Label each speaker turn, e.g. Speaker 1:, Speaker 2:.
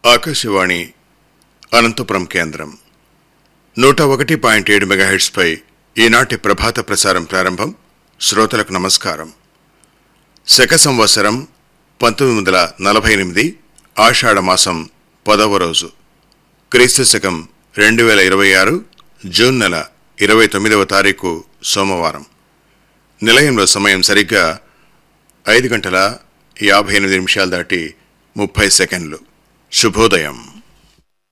Speaker 1: ఆకాశవాణి అనంతపురం కేంద్రం నూట ఒకటి పాయింట్ ఏడు మెగాహెడ్స్పై ఈనాటి ప్రభాత ప్రసారం ప్రారంభం శ్రోతలకు నమస్కారం శక సంవత్సరం పంతొమ్మిది వందల నలభై ఎనిమిది ఆషాఢ మాసం పదవ రోజు క్రీస్తు శకం రెండు వేల ఇరవై ఆరు జూన్ నెల ఇరవై తొమ్మిదవ తారీఖు సోమవారం నిలయంలో సమయం సరిగ్గా ఐదు గంటల యాభై ఎనిమిది నిమిషాలు దాటి ముప్పై సెకండ్లు శుభోదయం